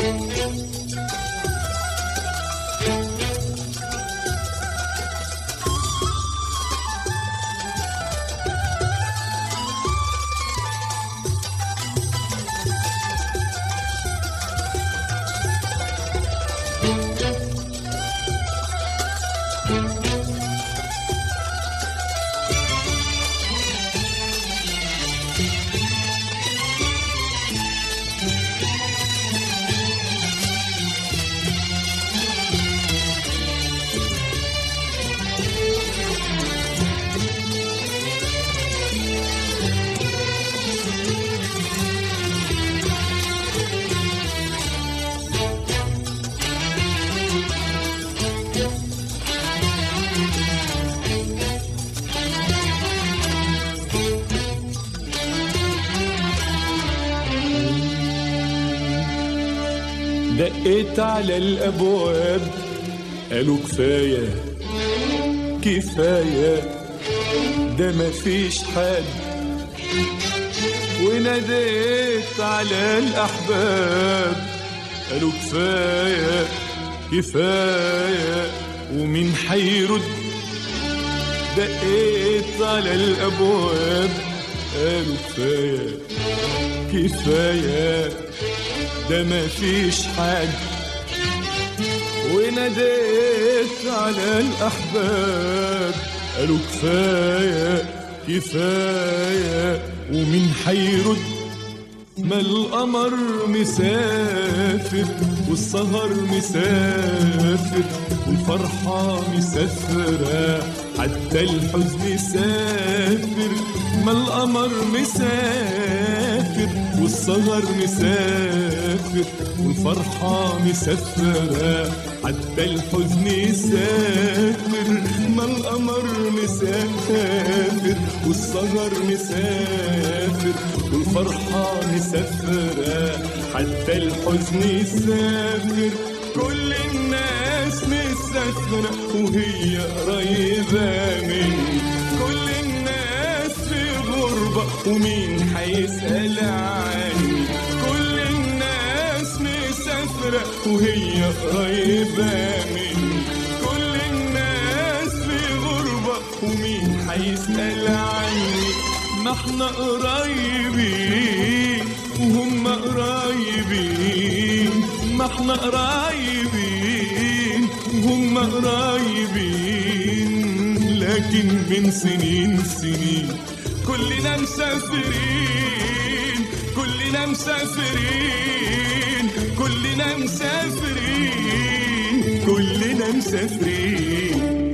دقيت على الابواب قالوا كفايه كفايه ده مفيش حد وناديت على الاحباب قالوا كفايه كفايه ومين حيرد دقيت على الابواب قالوا كفايه كفايه ده مفيش حد وناديت على الأحباب قالوا كفاية كفاية ومين حيرد ما القمر مسافر والسهر مسافر والفرحة مسافرة حتى الحزن سافر ما القمر مسافر والسهر مسافر والفرحة مسافرة حتى الحزن سافر ما القمر مسافر والسهر مسافر والفرحة مسافرة حتى الحزن سافر كل الناس مسافرة وهي قريبة مني كل الناس في غربة ومين حيسأل عني كل الناس مسافرة وهي قريبة مني كل الناس في غربة ومين حيسأل عني ما احنا قريبين وهم قريبين ما احنا قريبين وهم قريبين لكن من سنين سنين كلنا مسافرين كلنا مسافرين كلنا مسافرين كلنا مسافرين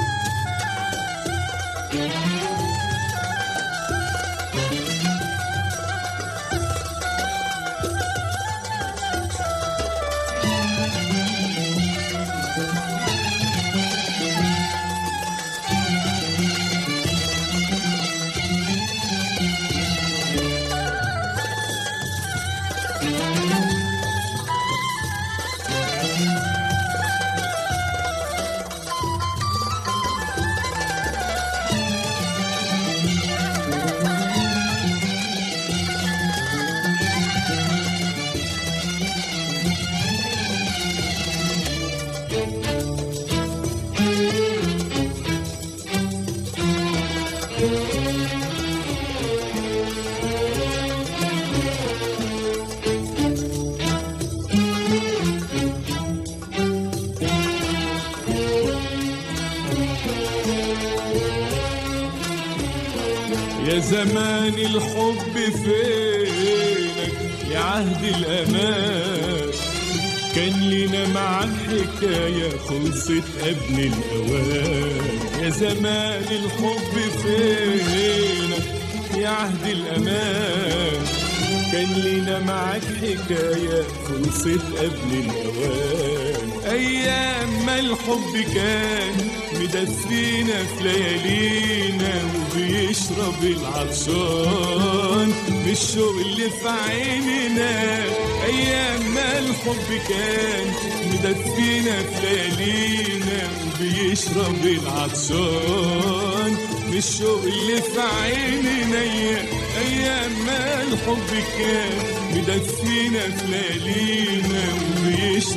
يا زمان الحب فينك يا عهد الأمان كان لنا معاك حكاية خلصت قبل الأوان يا زمان الحب فينك يا عهد الأمان كان لنا معاك حكاية خلصت قبل الأوان أيام ما الحب كان مدفينا في ليالينا وبيشرب العطشان من الشوق اللي في عيننا أيام ما الحب كان مدفينا في ليالينا وبيشرب العطشان من الشوق اللي في عيننا أيام ما الحب كان مدفينا في ليالينا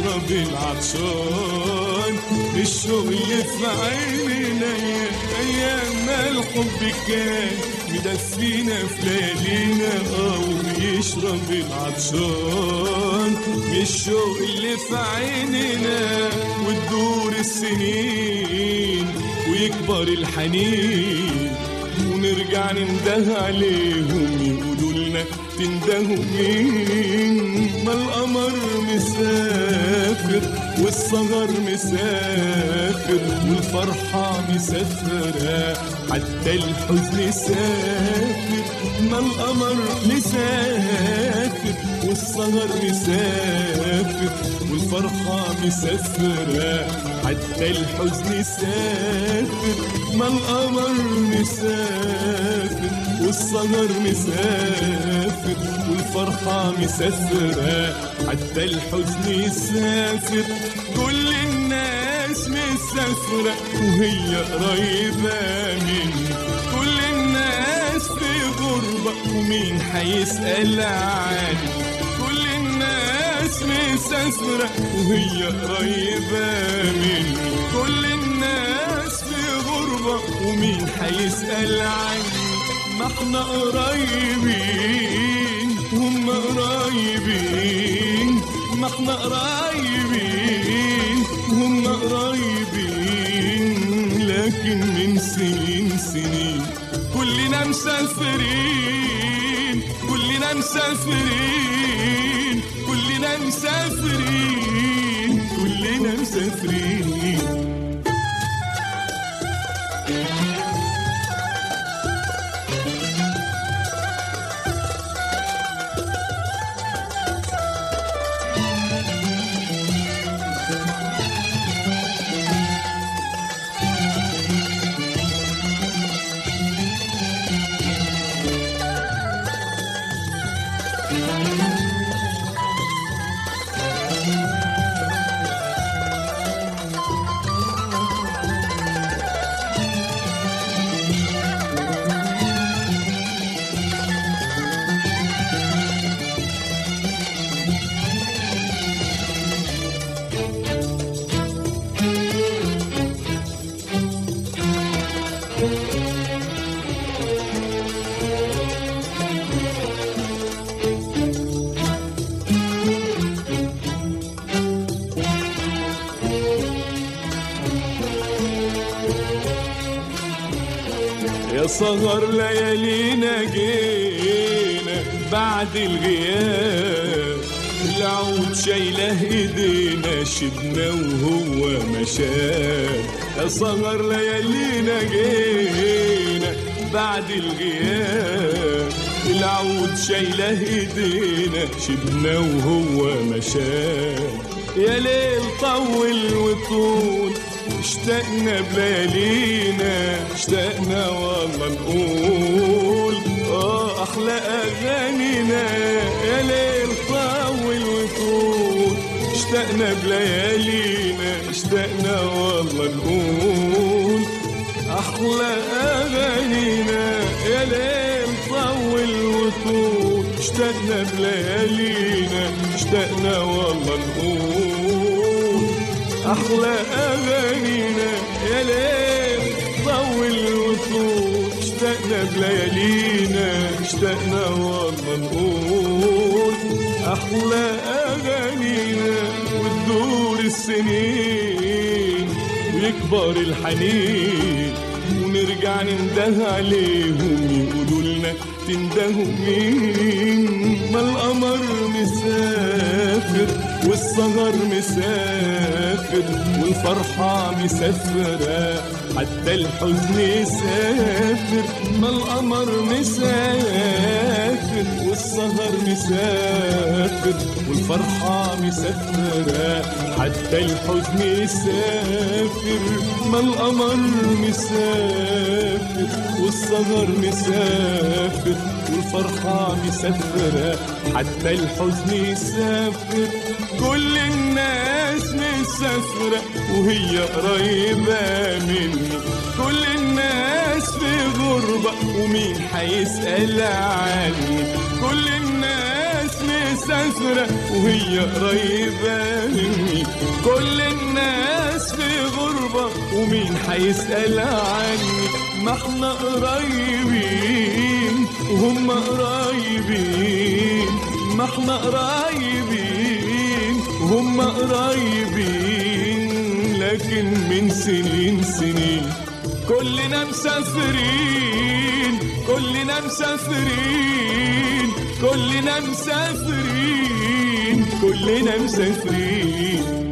ويشرب العطشان الشوق اللي في عينينا يا ايام ما الحب كان مدفينا في ليالينا اه ويشرب العطشان الشوق اللي في عينينا وتدور السنين ويكبر الحنين ونرجع ننده عليهم يقولوا لنا تندهوا مين ما القمر مسافر والصغر مسافر والفرحة مسافرة حتى الحزن سافر ما القمر مسافر والصغر مسافر والفرحة مسافرة حتى الحزن سافر ما القمر مسافر والصغر مسافر والفرحة مسافرة حتى الحزن يسافر كل الناس مسافرة وهي قريبة مني كل الناس في غربة ومين حيسأل عني كل الناس مسافرة وهي قريبة مني كل الناس في غربة ومين حيسأل عني ما احنا قريبين هم قريبين ما احنا قريبين هم قريبين لكن من سنين سنين كلنا مسافرين كلنا مسافرين كلنا مسافرين كلنا مسافرين يا صغر ليالينا جينا بعد الغياب العود شايله ايدينا شدنا وهو مشاب يا صغر ليالينا جينا بعد الغياب العود شايله ايدينا شدنا وهو مشاب يا ليل طول وطول اشتقنا بليالينا اشتقنا والله نقول اه احلى اغانينا يا ليل طول وطول اشتقنا بليالينا اشتقنا والله نقول احلى اغانينا يا ليل طول وطول اشتقنا بليالينا اشتقنا والله نقول احلى اغانينا يا ليل طول وطول اشتقنا بليالينا اشتقنا والله نقول احلى اغانينا وتدور السنين ويكبر الحنين ونرجع ننده عليهم يقولوا لنا تندهوا مين ما القمر مسافر والصغر مسافر والفرحة مسافرة حتى الحزن يسافر ما القمر مسافر والصغر مسافر والفرحة مسافرة حتى الحزن يسافر ما القمر مسافر والصغر مسافر والفرحة مسافرة حتى الحزن يسافر كل الناس مسافرة وهي قريبة مني كل الناس في غربة ومين حيسأل عني كل الناس مسافرة مسافرة وهي قريبة مني كل الناس في غربة ومين هيسأل عني ما احنا قريبين وهم قريبين ما احنا قريبين وهم قريبين لكن من سنين سنين كلنا مسافرين كلنا مسافرين كلنا مسافرين كلنا مسافرين